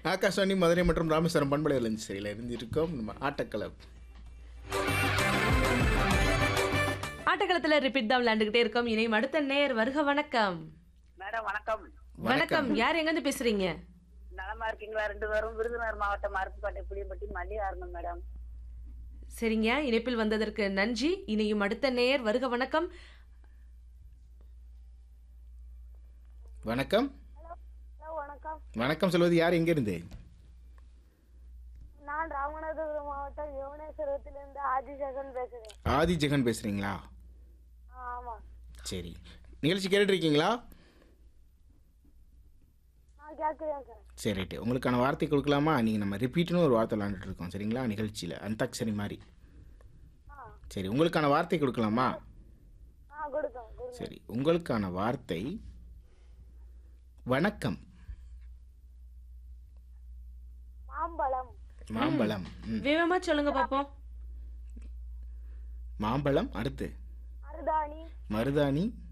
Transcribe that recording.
ஆகாஷவாணி மதுரை மற்றும் ராமேஸ்வரம் பண்பலையில் சரியில் இருந்திருக்கோம் நம்ம ஆட்டக்களம் ஆட்டக்களத்துல ரிப்பீட் தான் விளையாண்டுகிட்டே இருக்கோம் இணையும் அடுத்த நேர் வருக வணக்கம் மேடம் வணக்கம் வணக்கம் யார் எங்க இருந்து பேசுறீங்க நலமா இருக்கீங்களா ரெண்டு பேரும் விருதுநகர் மாவட்டம் அருப்புக்கோட்டை புளியம்பட்டி மல்லிகாரணம் மேடம் சரிங்க இணைப்பில் வந்ததற்கு நன்றி இணையும் அடுத்த நேர் வருக வணக்கம் வணக்கம் ஹலோ வணக்கம் வணக்கம் சொல்வது யார் எங்கேருந்து நான் ராமநாதபுரம் மாவட்டம் யுவனேஸ்வரத்திலிருந்து ஆதிசேகன் பேசுறேன் ஆதி ஜெகன் பேசுகிறீங்களா ஆ, ஆமா சரி நிகழ்ச்சி கேட்டுட்ருக்கீங்களா நான் கேட்குறேன் சார் சரி ரைட்டு உங்களுக்கான வார்த்தை கொடுக்கலாமா நீங்கள் நம்ம ரிப்பீட்னு ஒரு வார்த்தை விளாண்டுட்டு இருக்கோம் சரிங்களா நிகழ்ச்சியில் அந்தாக்ஷரி மாதிரி ஆ சரி உங்களுக்கான வார்த்தை கொடுக்கலாமா ஆ கொடுக்கேன் கொடுங்க சரி உங்களுக்கான வார்த்தை வணக்கம் மாம்பழம் மாம்பழம் ம். வேகமா சொல்லுங்க பாப்போம் மாம்பழம் அடுத்து மருதாணி மருதாணி